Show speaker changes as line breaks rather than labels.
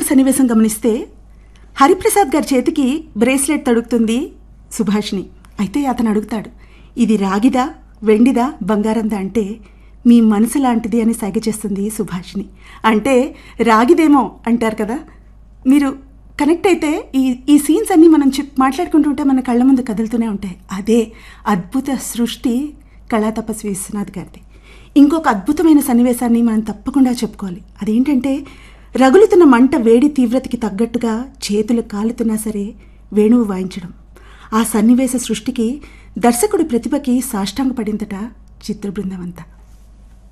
ఇంకొక సన్నివేశం గమనిస్తే హరిప్రసాద్ గారి చేతికి బ్రేస్లెట్ తడుగుతుంది సుభాష్ని అయితే అతను అడుగుతాడు ఇది రాగిదా వెండిదా బంగారందా అంటే మీ మనసు లాంటిది అని సైగ చేస్తుంది సుభాష్ని అంటే రాగిదేమో అంటారు కదా మీరు కనెక్ట్ అయితే ఈ ఈ సీన్స్ అన్నీ మనం చెప్ మాట్లాడుకుంటుంటే మన కళ్ళ ముందు కదులుతూనే ఉంటాయి అదే అద్భుత సృష్టి కళా తపస్వి విశ్వనాథ్ గారిది ఇంకొక అద్భుతమైన సన్నివేశాన్ని మనం తప్పకుండా చెప్పుకోవాలి అదేంటంటే రగులుతున్న మంట వేడి తీవ్రతకి తగ్గట్టుగా చేతులు కాలుతున్నా సరే వేణువు వాయించడం ఆ సన్నివేశ సృష్టికి దర్శకుడి ప్రతిభకి సాష్టాంగపడిందట చిత్ర బృందం అంతా